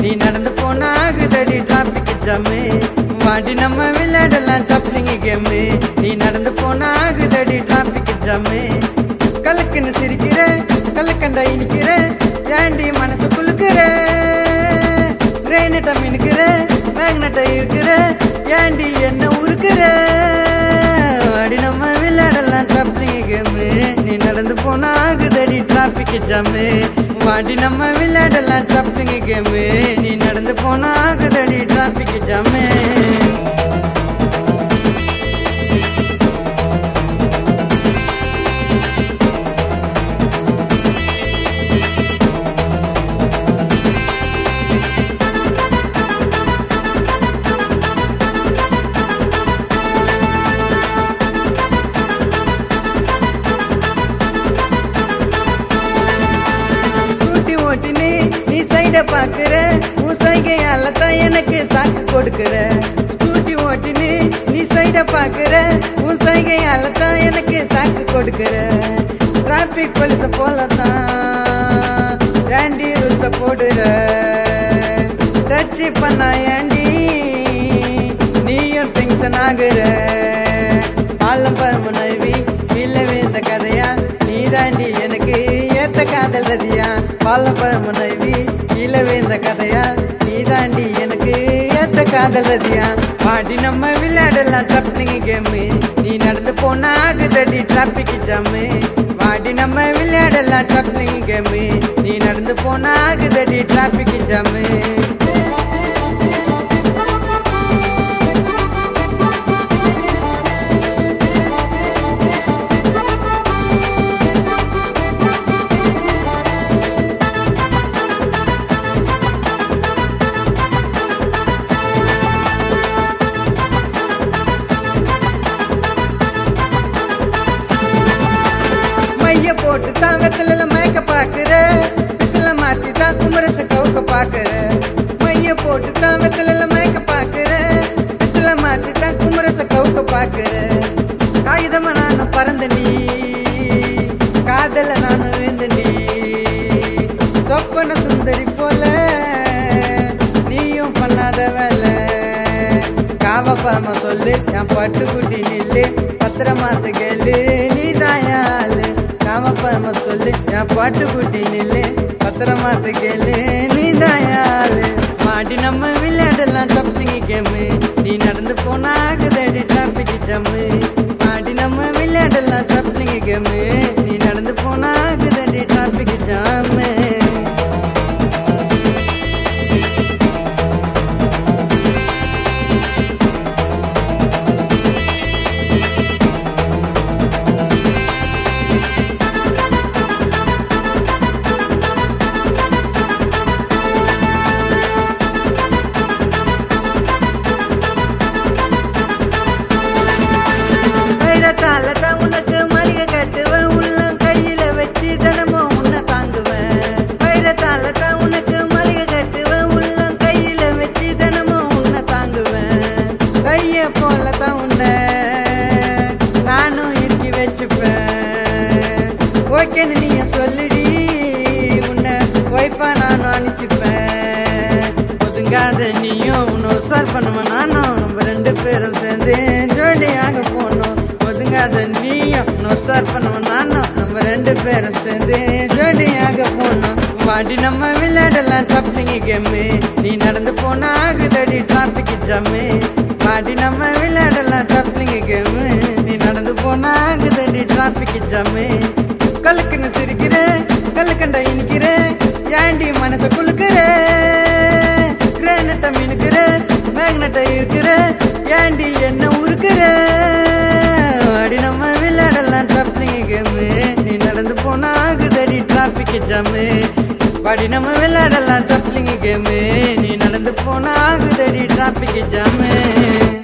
நீ நடந்து போனா ஆகுதடி டிராபிக் ஜாமு வாடி நம்ம விளையாடலாம் சப்ளிங் கேமு நீ நடந்து போனா ஆகுதடி டிராபிக் ஜாமு கலக்குன்னு சிரிக்கிற கலக்கண்டா இனிக்கிற ஏண்டி மனசு குலுக்குற கிரைனட்டா மினுக்கிற மேக்னட்டா இருக்கிற ஏண்டி என்ன உருக்குற அடி நம்ம விளையாடலாம் சப்ளிங் கேமு நீ நடந்து போனா ஆகுதடி டிராபிக் ஜாமு வாடி நம்ம விளையாடலாம் சப்ளிங் கேமு நீ நடந்து போனா ஆகுதடி டிராபிக் ஜாமு ஸ்கூட்டி ஓட்டினு நீ சைட பாக்குற உன் சைகையால தான் எனக்கு சாக்கு கொடுக்குற ஸ்கூட்டி ஓட்டினு நீ சைட பாக்குற உன் சைகையால தான் எனக்கு சாக்கு கொடுக்குற டிராபிக் போலீஸ போல தான் ஏண்டி ரூல்ஸ போடுற டச்சு பண்ணா ஏண்டி நீயும் டென்ஷன் ஆகுற பாலம் பரமனவி இல்லவே இந்த கதையா நீ தாண்டி எனக்கு ஏத்த காதல் ரதியா பாலம் பரமனவி இல்லவே இந்த கதையா நீ தாண்டி எனக்கு ஏத்த காதல் ரதியா பாடி நம்ம விளையாடலாம் ட்ரப்ளிங் கேமு நீ நடந்து போனா ஆகுதடி டிராபிக் ஜாமு வாடி நம்ம விளையாடலாம் ட்ரப்ளிங் கேமு நீ நடந்து போனா ஆகுதடி டிராபிக் ஜாமு மைய போட்டு தான் வெத்தல மயக்க பாக்குற பித்தல மாத்தி தான் குமரச கவுக்க பாக்குற மைய போட்டு தான் வெத்தல மயக்க பாக்குற பித்தல மாத்தி தான் குமரச கவுக்க பாக்குற காகிதமா நான் பறந்த நீ காதல நான் விழுந்த நீ சொப்பன சுந்தரி போல நீயும் பண்ணாத வேலை காவப்பாம சொல்லு என் பட்டுக்குட்டி நில்லு பத்திரமாத்து கேளு நீ தாயாளு காவப்பாம சொல்லு என் பட்டுக்குட்டி நில்லு பத்திரமாத்து கேளு நீ தாயாளு மாடி நம்ம விளையாடலாம் டப்பிங் கேமு நீ நடந்து போனாகுதடி டிராபிக் ஜம்மு மாடி நம்ம விளையாடலாம் டப்பிங் கேமு நீ நடந்து போனாகுதடி டிராபிக் ஜாமு வைரத்தால தான் உனக்கு மளிகை கட்டுவேன் உள்ளம் கையில வச்சு தினமும் உன்னை தாங்குவேன் வைரத்தால தான் உனக்கு மளிகை கட்டுவேன் உள்ளம் கையில வச்சு தினமும் உன்னை தாங்குவேன் கைய போல தான் உன்னை நானும் இறுக்கி வச்சுப்பேன் ஓகேன்னு நீ சொல்லுடி உன்னை ஒய்ஃபா நானும் அனுப்பிச்சுப்பேன் ஒதுங்காத நீயும் உன்னை சார் பண்ணுவேன் நானும் நம்ம ரெண்டு பேரும் சேர்ந்து ஜோடியாக போனோம் ஒதுங்காத நீயும் நொசார் பண்ணுவோம் நானும் நம்ம ரெண்டு பேரும் சேர்ந்து ஜோடியாக போனோம் வாடி நம்ம விளையாடலாம் ட்ராப்பிங் கேமு நீ நடந்து போனா ஆகுதடி டிராபிக் ஜாமு வாடி நம்ம விளையாடலாம் ட்ராப்பிங் கேமு நீ நடந்து போனா ஆகுதடி டிராபிக் ஜாமு கலக்குன்னு சிரிக்கிற கலக்கண்டா இனிக்கிற ஏண்டி மனச குலுக்குற கிரானட்டா மினுக்கிற மேக்னட்டா இருக்கிற ஏண்டி என்ன உருக்குற அடி நம்ம விளையாடலாம் ட்ராப்பிங் கேமு நீ நடந்து போனா ஆகுதடி டிராபிக் ஜாமு வாடி நம்ம விளையாடலாம் சப்ளிங் கேமு நீ நடந்து போனா ஆகுதடி டிராபிக் ஜாமு